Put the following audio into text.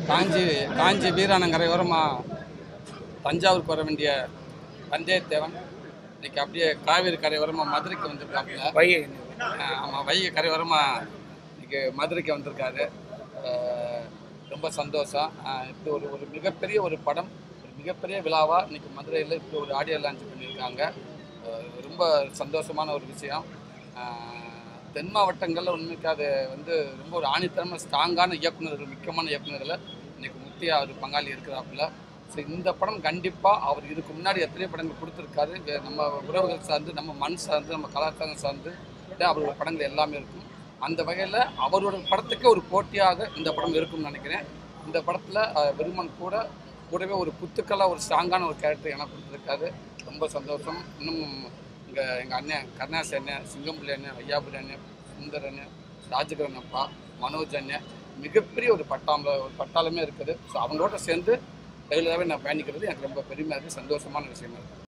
காஞ்சி காஞ்சி வீராணங்கரை ஓரமாக தஞ்சாவூருக்கு வர வேண்டிய வந்தியத்தேவன் இன்னைக்கு அப்படியே காவேரி கரை ஓரமாக மதுரைக்கு வந்திருக்காப்புல வைகை ஆமாம் வைகை கரை ஓரமாக இன்னைக்கு மதுரைக்கு வந்திருக்காரு அஹ் ரொம்ப சந்தோஷம் அஹ் இப்படி ஒரு ஒரு மிகப்பெரிய ஒரு படம் ஒரு மிகப்பெரிய விழாவாக இன்னைக்கு மதுரையில் இப்படி ஒரு ஆடியோ லான்ச் பண்ணியிருக்காங்க அஹ் ரொம்ப சந்தோஷமான ஒரு விஷயம் அஹ் தென் மாவட்டங்களில் உண்மைக்கு அது வந்து ரொம்ப ஒரு ஆணித்தரமான ஸ்ட்ராங்கான இயக்குனர்கள் முக்கியமான இயக்குனர்களை இன்னைக்கு முத்தியா அவர் பங்காளி இருக்கிறாப்புல ஸோ இந்த படம் கண்டிப்பாக அவர் இதுக்கு முன்னாடி எத்தனை படங்கள் கொடுத்துருக்காரு வே- நம்ம உறவுகள் சார்ந்து நம்ம மண் சார்ந்து நம்ம கலாச்சாரம் சார்ந்து தான் அவரோட படங்கள் எல்லாமே இருக்கும் அந்த வகையில் அவரோட படத்துக்கு ஒரு போட்டியாக இந்த படம் இருக்கும்னு நினைக்கிறேன் இந்த படத்தில் விருமன் கூட கூடவே ஒரு குத்துக்கலாக ஒரு ஸ்ட்ராங்கான ஒரு கேரக்டர் எனக்கு கொடுத்துருக்காரு ரொம்ப சந்தோஷம் இன்னும் இங்கே எங்கள் அண்ணன் கருணாசி அண்ணன் சிங்கம்புலி அண்ணன் ஐயாபுரி அண்ணன் சுந்தர் அண்ணன் ராஜகிரண் அப்பா மனோஜ் அண்ணன் மிகப்பெரிய ஒரு பட்டாம்பல ஒரு பட்டாளமே இருக்குது ஸோ அவங்களோட சேர்ந்து ரெகுலராகவே நான் பயணிக்கிறது எனக்கு ரொம்ப பெருமையாக இருக்குது சந்தோஷமான விஷயமா இருக்குது